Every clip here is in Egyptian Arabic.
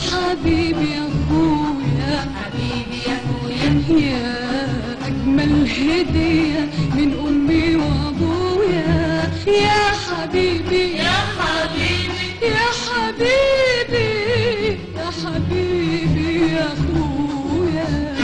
حبيبي يا اخويا حبيبي يا اخويا يا اجمل هديه من امي وابويا يا حبيبي يا حبيبي يا حبيبي يا حبيبي يا اخويا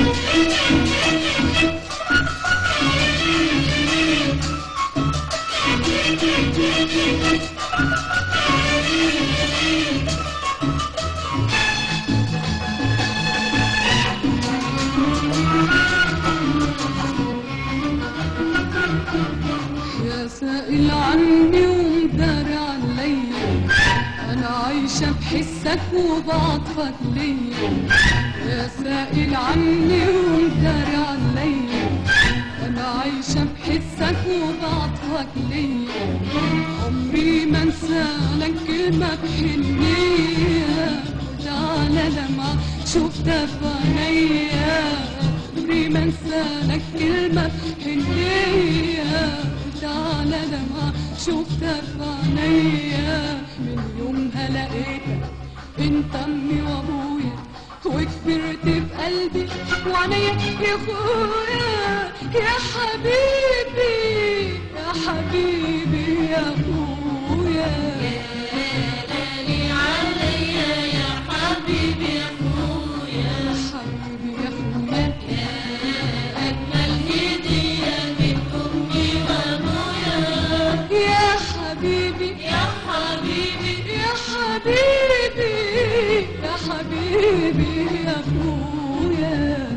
يا سائل عني ومدار عليا انا عايشه بحسك وبعطفك ليا يا سائل عني ومدار عليا انا عايشه بحسك وبعطفك ليا عمري ما انسى لك كلمه بحنيه وتعالى لما شفتها في عينيا عمري ما انسى لك كلمه بحنيه وتعالى لما شفتها في عينيا من يومها لقيتك انت امي وابويا وكبرت في قلبي وعينيا يا اخويا يا حبيبي يا حبيبي يا اخويا لالي عليا يا حبيبي يا اخويا يا حبيبي يا اخويا اجمل هديه من امي وابويا يا حبيبي يا حبيبي يا حبيبي يا حبيبي يا اخويا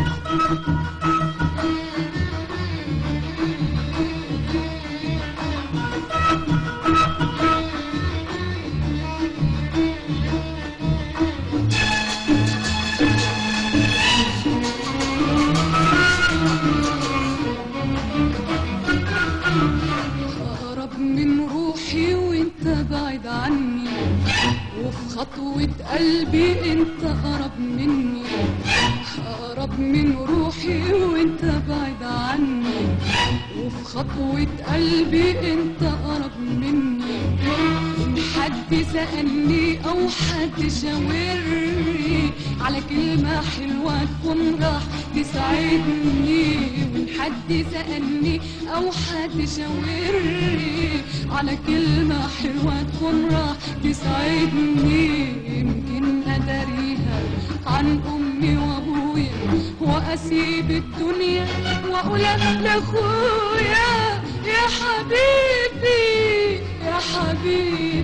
أقرب من روحي وانت بعيد عني وفي خطوة قلبي انت أقرب مني أقرب من روحي وانت بعيد عني وفي خطوة قلبي انت أقرب مني إن حد سألني أو حد شاورني على كلمة حلوة تكون راح تساعدني وإن حد سألني أو حد شاورني على كلمة حلوة تكون راح تساعدني يمكن أداريها عن أمي وأبويا وأسيب الدنيا وأقول لأخويا يا حبيبي يا حبيبي